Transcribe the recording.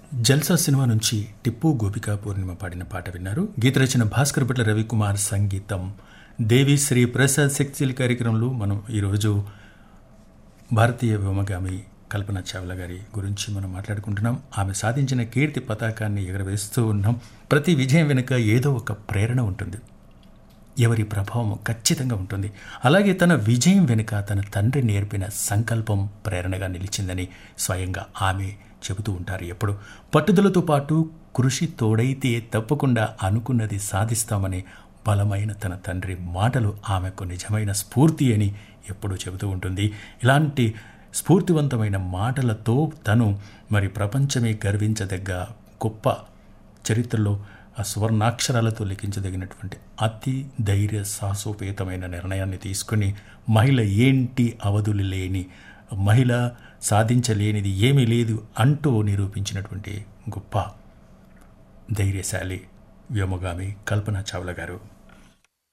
జల్సా cinema నుంచి టిప్పు గోపికా పూర్ణిమ పాడిన పాట విన్నారు గీత రచన భాస్కర్ భట్ల రవికుమార్ సంగీతం దేవి శ్రీ ప్రసాద్ శక్తిల్ కార్యక్రమంలో మనం ఈరోజు భారతీయ వ్యోమగామి కల్పన చావ్లా గారి గురించి మనం మాట్లాడుకుంటున్నాం ఆమె సాధించిన కీర్తి పతాకాన్ని ఎగరవేస్తూ ఉన్నాం ప్రతి విజయం వెనుక ఏదో ఒక ప్రేరణ ఉంటుంది ఎవరి ప్రభావం ఖచ్చితంగా ఉంటుంది అలాగే తన విజయం వెనుక తన తండ్రి నేర్పిన సంకల్పం ప్రేరణగా నిలిచిందని స్వయంగా ఆమె చెబుతూ ఉంటారు ఎప్పుడు పట్టుదలతో పాటు కృషి తోడైతే తప్పకుండా అనుకున్నది సాధిస్తామని బలమైన తన తండ్రి మాటలు ఆమెకు నిజమైన స్ఫూర్తి అని ఎప్పుడూ చెబుతూ ఉంటుంది ఇలాంటి స్ఫూర్తివంతమైన మాటలతో తను మరి ప్రపంచమే గర్వించదగ్గ గొప్ప చరిత్రలో ఆ సువర్ణాక్షరాలతో లిఖించదగినటువంటి అతి ధైర్య సాహసోపేతమైన నిర్ణయాన్ని తీసుకుని మహిళ ఏంటి అవధులు లేని మహిళ సాధించలేనిది ఏమీ లేదు అంటూ నిరూపించినటువంటి గొప్ప ధైర్యశాలి వ్యోమగామి కల్పన చావ్లా గారు